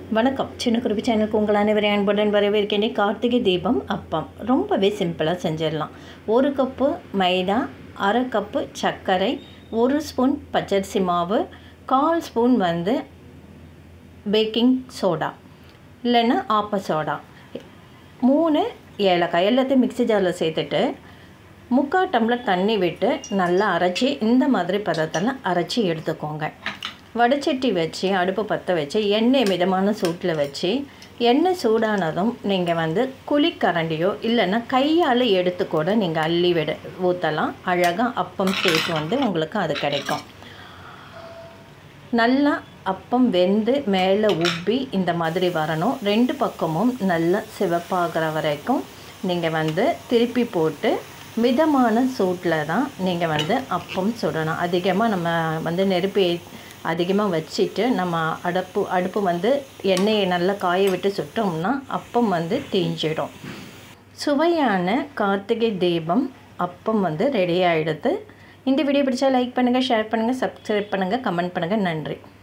வணக்கம் சின்ன குறிப்பு சேனலுக்கு உங்கள் அனைவரையும் அன்புடன் வரவேற்கின்றேன் கார்த்திகை தீபம் அப்பம் ரொம்பவே சிம்பிளாக செஞ்சிடலாம் ஒரு கப்பு மைதா அரை கப்பு சர்க்கரை ஒரு ஸ்பூன் பச்சரிசி மாவு கால் ஸ்பூன் வந்து பேக்கிங் சோடா இல்லைன்னா ஆப்ப சோடா மூணு ஏலக்காய் எல்லாத்தையும் மிக்ஸி ஜாரில் சேர்த்துட்டு முக்கால் டம்ளர் தண்ணி விட்டு நல்லா அரைச்சி இந்த மாதிரி பதத்தெல்லாம் அரைச்சி எடுத்துக்கோங்க வடைச்சட்டி வச்சு அடுப்பு பற்ற வச்சு எண்ணெய் மிதமான சூட்டில் வச்சு எண்ணெய் சூடானதும் நீங்கள் வந்து குழிக்கரண்டியோ இல்லைன்னா கையால் எடுத்து கூட நீங்கள் அள்ளி விட ஊற்றலாம் அழகாக அப்பம் ஷேப் வந்து உங்களுக்கு அது கிடைக்கும் நல்லா அப்பம் வெந்து மேலே உப்பி இந்த மாதிரி வரணும் ரெண்டு பக்கமும் நல்லா சிவப்பாகிற வரைக்கும் நீங்கள் வந்து திருப்பி போட்டு மிதமான சூட்டில் தான் நீங்கள் வந்து அப்பம் சுடணும் அதிகமாக நம்ம வந்து நெருப்பு அதிகமாக வச்சுட்டு நம்ம அடுப்பு அடுப்பு வந்து எண்ணெயை நல்லா காய விட்டு சுட்டோம்னா அப்பம் வந்து தீஞ்சிடும் சுவையான கார்த்திகை தீபம் அப்பம் வந்து ரெடி ஆகிடுது இந்த வீடியோ பிடிச்சா லைக் பண்ணுங்கள் ஷேர் பண்ணுங்கள் சப்ஸ்கிரைப் பண்ணுங்கள் கமெண்ட் பண்ணுங்கள் நன்றி